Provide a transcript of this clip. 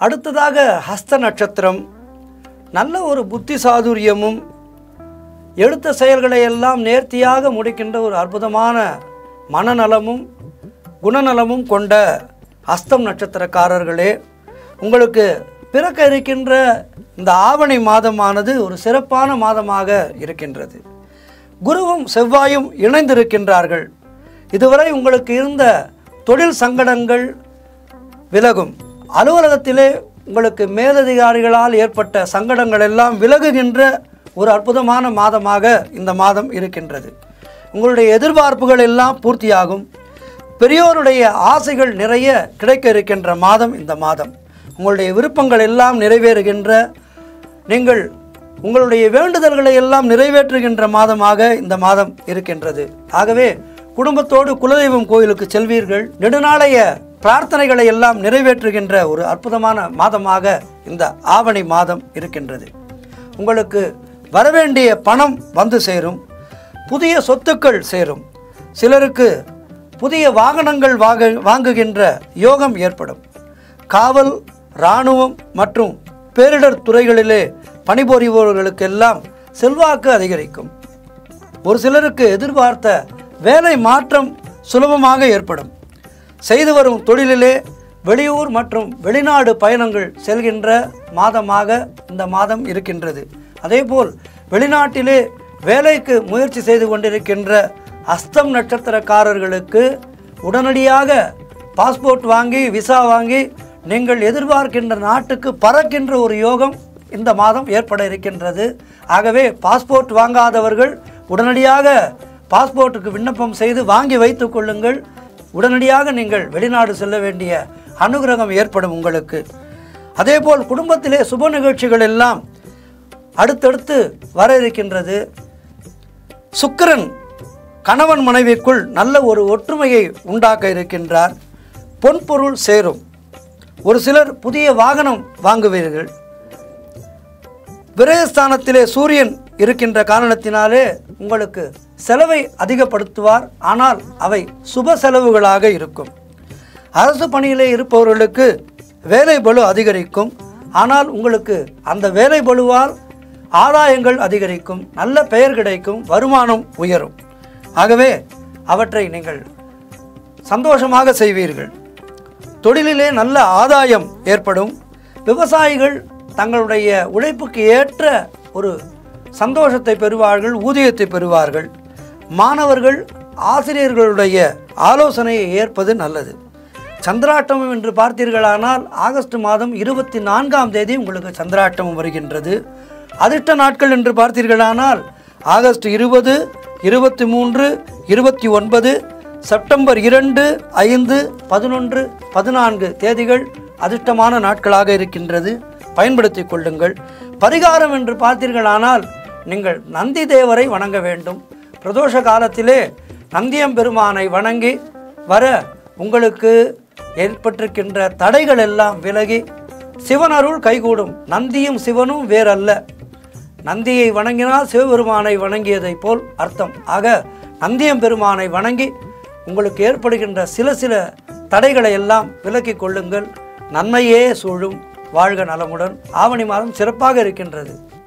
அடுத்ததாக ஹஸ்த நட்சத்திரம் நல்ல ஒரு புத்தி சாதுரியமும் எடுத்த செயல்களை எல்லாம் நேர்த்தியாக முடிக்கின்ற ஒரு அற்புதமான மனநலமும் குணநலமும் கொண்ட அஸ்தம் நட்சத்திரக்காரர்களே உங்களுக்கு பிறக்க இருக்கின்ற இந்த ஆவணி மாதமானது ஒரு சிறப்பான மாதமாக இருக்கின்றது குருவும் செவ்வாயும் இணைந்திருக்கின்றார்கள் இதுவரை உங்களுக்கு இருந்த தொழில் சங்கடங்கள் விலகும் அலுவலகத்திலே உங்களுக்கு மேலதிகாரிகளால் ஏற்பட்ட சங்கடங்கள் எல்லாம் விலகுகின்ற ஒரு அற்புதமான மாதமாக இந்த மாதம் இருக்கின்றது உங்களுடைய எதிர்பார்ப்புகள் எல்லாம் பூர்த்தியாகும் பெரியோருடைய ஆசைகள் நிறைய கிடைக்க இருக்கின்ற மாதம் இந்த மாதம் உங்களுடைய விருப்பங்கள் எல்லாம் நிறைவேறுகின்ற நீங்கள் உங்களுடைய வேண்டுதல்களை எல்லாம் நிறைவேற்றுகின்ற மாதமாக இந்த மாதம் இருக்கின்றது ஆகவே குடும்பத்தோடு குலதெய்வம் கோயிலுக்கு செல்வீர்கள் நெடுநாளைய பிரார்த்தனைகளை எல்லாம் நிறைவேற்றுகின்ற ஒரு அற்புதமான மாதமாக இந்த ஆவணி மாதம் இருக்கின்றது உங்களுக்கு வரவேண்டிய பணம் வந்து சேரும் புதிய சொத்துக்கள் சேரும் சிலருக்கு புதிய வாகனங்கள் வாங்க வாங்குகின்ற யோகம் ஏற்படும் காவல் இராணுவம் மற்றும் பேரிடர் துறைகளிலே பணிபுரிபவர்களுக்கெல்லாம் செல்வாக்கு அதிகரிக்கும் ஒரு சிலருக்கு எதிர்பார்த்த வேலை மாற்றம் சுலபமாக ஏற்படும் செய்து வரும் தொழிலிலே வெளியூர் மற்றும் வெளிநாடு பயணங்கள் செல்கின்ற மாதமாக இந்த மாதம் இருக்கின்றது அதேபோல் வெளிநாட்டிலே வேலைக்கு முயற்சி செய்து கொண்டிருக்கின்ற அஸ்தம் நட்சத்திரக்காரர்களுக்கு உடனடியாக பாஸ்போர்ட் வாங்கி விசா வாங்கி நீங்கள் எதிர்பார்க்கின்ற நாட்டுக்கு பறக்கின்ற ஒரு யோகம் இந்த மாதம் ஏற்பட இருக்கின்றது ஆகவே பாஸ்போர்ட் வாங்காதவர்கள் உடனடியாக பாஸ்போர்ட்டுக்கு விண்ணப்பம் செய்து வாங்கி வைத்துக் கொள்ளுங்கள் உடனடியாக நீங்கள் வெளிநாடு செல்ல வேண்டிய அனுகிரகம் ஏற்படும் உங்களுக்கு அதேபோல் குடும்பத்திலே சுப நிகழ்ச்சிகள் எல்லாம் அடுத்தடுத்து வர இருக்கின்றது சுக்கிரன் கணவன் மனைவிக்குள் நல்ல ஒரு ஒற்றுமையை உண்டாக்க இருக்கின்றார் பொன்பொருள் சேரும் ஒரு சிலர் புதிய வாகனம் வாங்குவீர்கள் விரயஸ்தானத்திலே சூரியன் இருக்கின்ற காரணத்தினாலே உங்களுக்கு செலவை அதிகப்படுத்துவார் ஆனால் அவை சுப செலவுகளாக இருக்கும் அரசு பணியிலே இருப்பவர்களுக்கு வேலை பளு அதிகரிக்கும் ஆனால் உங்களுக்கு அந்த வேலை பளுவால் ஆதாயங்கள் அதிகரிக்கும் நல்ல பெயர் கிடைக்கும் வருமானம் உயரும் ஆகவே அவற்றை நீங்கள் சந்தோஷமாக செய்வீர்கள் தொழிலிலே நல்ல ஆதாயம் ஏற்படும் விவசாயிகள் தங்களுடைய உழைப்புக்கு ஏற்ற ஒரு சந்தோஷத்தை பெறுவார்கள் ஊதியத்தை பெறுவார்கள் மாணவர்கள் ஆசிரியர்களுடைய ஆலோசனையை ஏற்பது நல்லது சந்திராட்டமம் என்று பார்த்தீர்களானால் ஆகஸ்ட் மாதம் இருபத்தி நான்காம் தேதி உங்களுக்கு சந்திராட்டமம் வருகின்றது அதிர்ஷ்ட நாட்கள் என்று பார்த்தீர்களானால் ஆகஸ்ட் இருபது இருபத்தி மூன்று இருபத்தி ஒன்பது செப்டம்பர் இரண்டு ஐந்து பதினொன்று பதினான்கு தேதிகள் அதிர்ஷ்டமான நாட்களாக இருக்கின்றது பயன்படுத்திக் கொள்ளுங்கள் பரிகாரம் என்று பார்த்தீர்களானால் நீங்கள் நந்தி தேவரை வணங்க வேண்டும் பிரதோஷ காலத்திலே நந்தியம் பெருமானை வணங்கி வர உங்களுக்கு ஏற்பட்டிருக்கின்ற தடைகள் எல்லாம் விலகி சிவனருள் கைகூடும் நந்தியும் சிவனும் வேறல்ல நந்தியை வணங்கினால் சிவபெருமானை வணங்கியதைப் போல் அர்த்தம் ஆக நந்தியம் பெருமானை வணங்கி உங்களுக்கு ஏற்படுகின்ற சில சில தடைகளை எல்லாம் விலக்கிக் கொள்ளுங்கள் நன்மையே சூழும் வாழ்க நலமுடன் ஆவணி மாதம் சிறப்பாக இருக்கின்றது